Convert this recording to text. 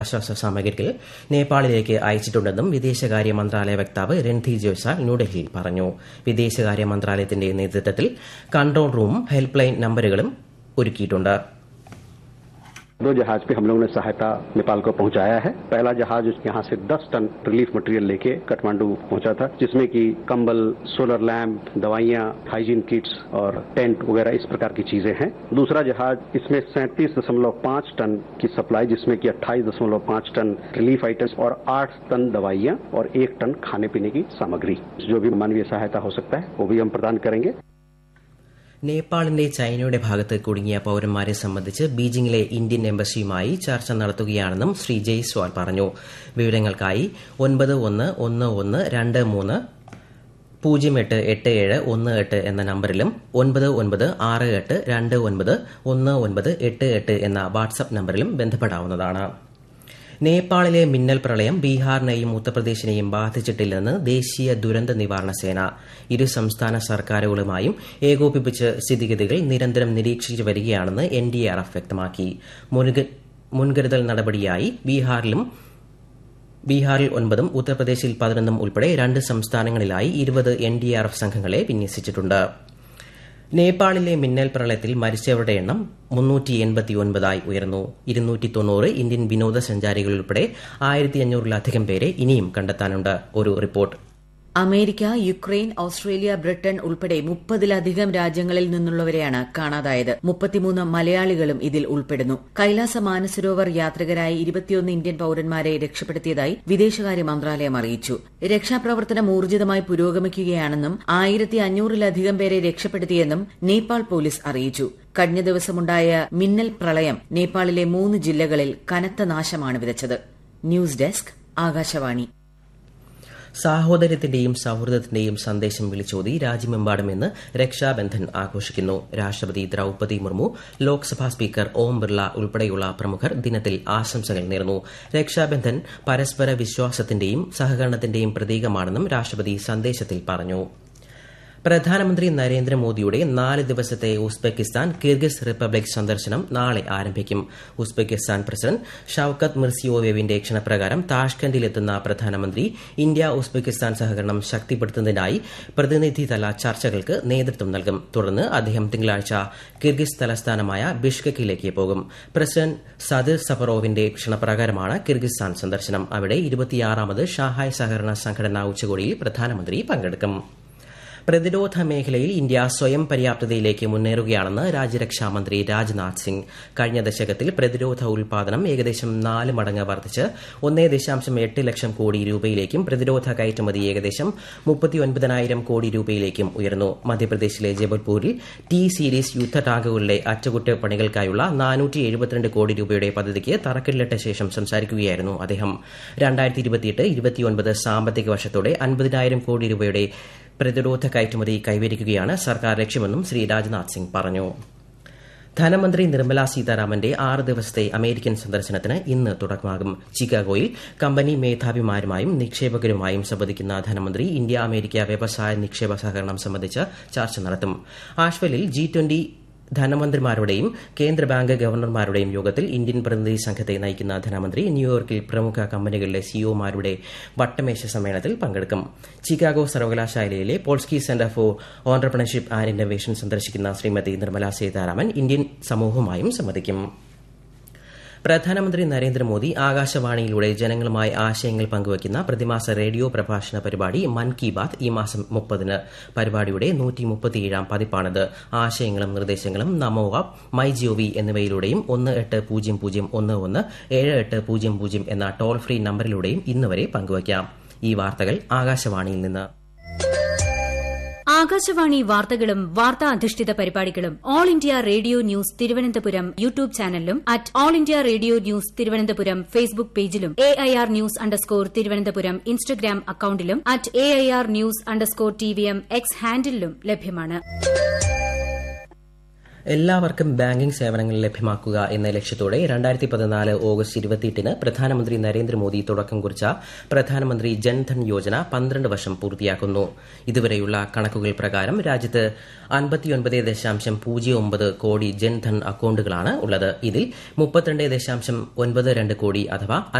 ആശ്വാസ സാമഗ്രികൾ നേപ്പാളിലേക്ക് അയച്ചിട്ടുണ്ടെന്നും വിദേശകാര്യ മന്ത്രാലയ വക്താവ് രൺധീർ ജയ്സ്വാൾ ന്യൂഡൽഹിയിൽ പറഞ്ഞു വിദേശകാര്യ മന്ത്രാലയത്തിന്റെ നേതൃത്വത്തിൽ കൺട്രോൾ റൂമും ഹെൽപ്പ് ലൈൻ നമ്പറുകളും ഒരുക്കിയിട്ടുണ്ട് दो जहाज पे हम लोगों ने सहायता नेपाल को पहुंचाया है पहला जहाज यहां से 10 टन रिलीफ मटेरियल लेके काठमांडू पहुंचा था जिसमें कि कंबल सोलर लैंप दवाइयां हाइजीन किट्स और टेंट वगैरह इस प्रकार की चीजें हैं दूसरा जहाज इसमें सैंतीस दशमलव पांच टन की सप्लाई जिसमें कि अट्ठाईस दशमलव पांच टन रिलीफ आइटम्स और आठ टन दवाइयां और एक टन खाने पीने की सामग्री जो भी मानवीय सहायता हो सकता है वो भी हम प्रदान करेंगे നേപ്പാളിന്റെ ചൈനയുടെ ഭാഗത്ത് കുടുങ്ങിയ പൌരന്മാരെ സംബന്ധിച്ച് ബീജിംഗിലെ ഇന്ത്യൻ എംബസിയുമായി ചർച്ച നടത്തുകയാണെന്നും ശ്രീ ജയ്സ്വാൾ പറഞ്ഞു വിവരങ്ങൾക്കായി ഒൻപത് ഒന്ന് ഒന്ന് ഒന്ന് രണ്ട് മൂന്ന് പൂജ്യം എട്ട് എട്ട് ഏഴ് ഒന്ന് എട്ട് എന്ന നമ്പറിലും ഒൻപത് ഒൻപത് ആറ് എട്ട് രണ്ട് ഒൻപത് ഒന്ന് ഒൻപത് എട്ട് എട്ട് എന്ന വാട്സ്ആപ്പ് നമ്പറിലും ബന്ധപ്പെടാവുന്നതാണ് നേപ്പാളിലെ മിന്നൽ പ്രളയം ബീഹാറിനെയും ഉത്തർപ്രദേശിനെയും ബാധിച്ചിട്ടില്ലെന്ന് ദേശീയ ദുരന്ത നിവാരണ സേന ഇരു സംസ്ഥാന സർക്കാരുകളുമായും ഏകോപിപ്പിച്ച് സ്ഥിതിഗതികൾ നിരന്തരം നിരീക്ഷിച്ചു വരികയാണെന്ന് എൻ ഡി ആർ എഫ് വ്യക്തമാക്കി മുൻകരുതൽ നടപടിയായി ബീഹാറിലും ബീഹാറിൽ ഒൻപതും ഉത്തർപ്രദേശിൽ പതിനൊന്നും ഉൾപ്പെടെ രണ്ട് സംസ്ഥാനങ്ങളിലായി ഇരുപത് എൻ ഡി ആർ എഫ് സംഘങ്ങളെ വിന്യസിച്ചിട്ടുണ്ട് നേപ്പാളിലെ മിന്നൽ പ്രളയത്തിൽ മരിച്ചവരുടെ എണ്ണം മുന്നൂറ്റി എൺപത്തിയൊൻപതായി ഉയർന്നു ഇരുന്നൂറ്റി തൊണ്ണൂറ് ഇന്ത്യൻ വിനോദസഞ്ചാരികൾ ഉൾപ്പെടെ ആയിരത്തി അഞ്ഞൂറിലധികം പേരെ ഇനിയും കണ്ടെത്താനുണ്ട് ഒരു report America Ukraine Australia Britain ഉൾപ്പെടെ മുപ്പതിലധികം രാജ്യങ്ങളിൽ നിന്നുള്ളവരെയാണ് കാണാതായത് മുപ്പത്തിമൂന്ന് മലയാളികളും ഇതിൽ ഉൾപ്പെടുന്നു കൈലാസ മാനസരോവർ യാത്രികരായ ഇരുപത്തിയൊന്ന് ഇന്ത്യൻ പൌരന്മാരെ രക്ഷപ്പെടുത്തിയതായി വിദേശകാര്യ മന്ത്രാലയം അറിയിച്ചു രക്ഷാപ്രവർത്തനം ഊർജിതമായി പുരോഗമിക്കുകയാണെന്നും ആയിരത്തി അഞ്ഞൂറിലധികം പേരെ രക്ഷപ്പെടുത്തിയെന്നും നേപ്പാൾ പോലീസ് അറിയിച്ചു കഴിഞ്ഞ ദിവസമുണ്ടായ മിന്നൽ പ്രളയം നേപ്പാളിലെ മൂന്ന് ജില്ലകളിൽ കനത്ത നാശമാണ് വിതച്ചത് ന്യൂസ് ഡെസ്ക് ആകാശവാണി സാഹോദര്യത്തിന്റെയും സൌഹൃദത്തിന്റെയും സന്ദേശം വിളിച്ചോതി രാജ്യമെമ്പാടും ഇന്ന് രക്ഷാബന്ധൻ ആഘോഷിക്കുന്നു രാഷ്ട്രപതി ദ്രൌപതി മുർമു ലോക്സഭാ സ്പീക്കർ ഓം ബിർള ഉൾപ്പെടെയുള്ള പ്രമുഖർ ദിനത്തിൽ ആശംസകൾ നേർന്നു രക്ഷാബന്ധൻ പരസ്പര വിശ്വാസത്തിന്റെയും സഹകരണത്തിന്റെയും പ്രതീകമാണെന്നും രാഷ്ട്രപതി സന്ദേശത്തിൽ പറഞ്ഞു പ്രധാനമന്ത്രി നരേന്ദ്രമോദിയുടെ നാല് ദിവസത്തെ ഉസ്ബെക്കിസ്ഥാൻ കിർഗിസ് റിപ്പബ്ലിക് സന്ദർശനം നാളെ ആരംഭിക്കും ഉസ്ബെക്കിസ്ഥാൻ പ്രസിഡന്റ് ഷൌക്കത്ത് മിർസിയോവേവിന്റെ ക്ഷണപ്രകാരം താഷ്കന്റിലെത്തുന്ന പ്രധാനമന്ത്രി ഇന്ത്യ ഉസ്ബെക്കിസ്ഥാൻ സഹകരണം ശക്തിപ്പെടുത്തുന്നതിനായി പ്രതിനിധിതല ചർച്ചകൾക്ക് നേതൃത്വം നൽകും തുടർന്ന് അദ്ദേഹം തിങ്കളാഴ്ച കിർഗിസ് തലസ്ഥാനമായ ബിഷ്കക്കിലേക്ക് പോകും പ്രസിഡന്റ് സദിർ സഫറോവിന്റെ ക്ഷണപ്രകാരമാണ് കിർഗിസ്ഥാൻ സന്ദർശനം അവിടെ ഇരുപത്തിയാറാമത് ഷാഹായ് സഹകരണ സംഘടനാ ഉച്ചകോടിയിൽ പ്രധാനമന്ത്രി പങ്കെടുക്കും പ്രതിരോധ മേഖലയിൽ ഇന്ത്യ സ്വയം പര്യാപ്തതയിലേക്ക് മുന്നേറുകയാണെന്ന് രാജ്യരക്ഷാമന്ത്രി രാജ്നാഥ് സിംഗ് കഴിഞ്ഞ ദശകത്തിൽ പ്രതിരോധ ഉൽപാദനം ഏകദേശം നാല് മടങ്ങ് വർദ്ധിച്ച് ഒന്നേ ദശാംശം എട്ട് ലക്ഷം കോടി രൂപയിലേക്കും പ്രതിരോധ കയറ്റുമതി ഏകദേശം മുപ്പത്തിയൊൻപതിനായിരം കോടി രൂപയിലേക്കും ഉയർന്നു മധ്യപ്രദേശിലെ ജബൽപൂരിൽ ടി സീരീസ് യുദ്ധ ടാങ്കുകളുടെ അറ്റകുറ്റപ്പണികൾക്കായുള്ള നാനൂറ്റി എഴുപത്തിരണ്ട് കോടി രൂപയുടെ പദ്ധതിക്ക് തറക്കല്ലിട്ട ശേഷം സംസാരിക്കുകയായിരുന്നു അദ്ദേഹം രണ്ടായിരത്തി ഇരുപത്തിയെട്ട് ഇരുപത്തിയൊൻപത് സാമ്പത്തിക വർഷത്തോടെ അൻപതിനായിരം കോടി രൂപയുടെ പ്രതിരോധ കയറ്റുമതി കൈവരിക്കുകയാണ് സർക്കാർ ലക്ഷ്യമെന്നും ശ്രീ രാജ്നാഥ് സിംഗ് പറഞ്ഞു ധനമന്ത്രി നിർമ്മല സീതാരാമന്റെ ആറ് ദിവസത്തെ അമേരിക്കൻ സന്ദർശനത്തിന് ഇന്ന് തുടക്കമാകും ചിക്കാഗോയിൽ കമ്പനി മേധാവിമാരുമായും നിക്ഷേപകരുമായും സംവദിക്കുന്ന ധനമന്ത്രി ഇന്ത്യ അമേരിക്ക വ്യവസായ നിക്ഷേപ സഹകരണം സംബന്ധിച്ച് ചർച്ച നടത്തും ആഷ്വലിൽ ജി ട്വന്റി ധനമന്ത്രിമാരുടെയും കേന്ദ്ര ബാങ്ക് ഗവർണർമാരുടെയും യോഗത്തിൽ ഇന്ത്യൻ പ്രതിനിധി സംഘത്തെ നയിക്കുന്ന ധനമന്ത്രി ന്യൂയോർക്കിൽ പ്രമുഖ കമ്പനികളിലെ സിഇഒമാരുടെ വട്ടമേശ സമ്മേളനത്തിൽ പങ്കെടുക്കും ചിക്കാഗോ സർവകലാശാലയിലെ Polsky center for entrepreneurship and innovation സന്ദർശിക്കുന്ന ശ്രീമതി നിർമ്മല സീതാരാമൻ ഇന്ത്യൻ സമൂഹവുമായും സംവദിക്കും പ്രധാനമന്ത്രി നരേന്ദ്രമോദി ആകാശവാണിയിലൂടെ ജനങ്ങളുമായി ആശയങ്ങൾ പങ്കുവയ്ക്കുന്ന പ്രതിമാസ റേഡിയോ പ്രഭാഷണ പരിപാടി മൻ കി ബാത് ഈ മാസം മുപ്പതിന് പരിപാടിയുടെ നൂറ്റിമുപ്പത്തിയേഴാം പതിപ്പാണിത് ആശയങ്ങളും നിർദ്ദേശങ്ങളും നമോ ആപ്പ് മൈ ജിഒവി എന്നിവയിലൂടെയും ഒന്ന് എട്ട് പൂജ്യം പൂജ്യം ഒന്ന് ഒന്ന് ഏഴ് എട്ട് പൂജ്യം പൂജ്യം എന്ന ടോൾ ഫ്രീ നമ്പറിലൂടെയും ഇന്നുവരെ പങ്കുവയ്ക്കാം ഈ വാർത്തകൾ ആകാശവാണിയിൽ നിന്ന് ആകാശവാണി വാർത്തകളും വാർത്താ അധിഷ്ഠിത പരിപാടികളും All India Radio news Thiruvananthapuram YouTube ചാനലിലും at All India Radio news Thiruvananthapuram Facebook പേജിലും A I R news underscore Thiruvananthapuram Instagram അക്കൌണ്ടിലും at A I R news underscore T V M X ഹാൻഡിലും ലഭ്യമാണ് എല്ലാവർക്കും ബാങ്കിംഗ് സേവനങ്ങൾ ലഭ്യമാക്കുക എന്ന ലക്ഷ്യത്തോടെ രണ്ടായിരത്തി പതിനാല് ഓഗസ്റ്റ് ഇരുപത്തിയെട്ടിന് പ്രധാനമന്ത്രി നരേന്ദ്രമോദി തുടക്കം കുറിച്ച പ്രധാനമന്ത്രി ജൻധൻ യോജന പന്ത്രണ്ട് വർഷം പൂർത്തിയാക്കുന്നു ഇതുവരെയുള്ള കണക്കുകൾ പ്രകാരം രാജ്യത്ത് അൻപത്തിയൊൻപത് ദശാംശം പൂജ്യം ഒമ്പത് കോടി ജൻധൻ അക്കൌണ്ടുകളാണ് ഉള്ളത് ഇതിൽ മുപ്പത്തിരണ്ട് ദശാംശം ഒൻപത് രണ്ട് കോടി അഥവാ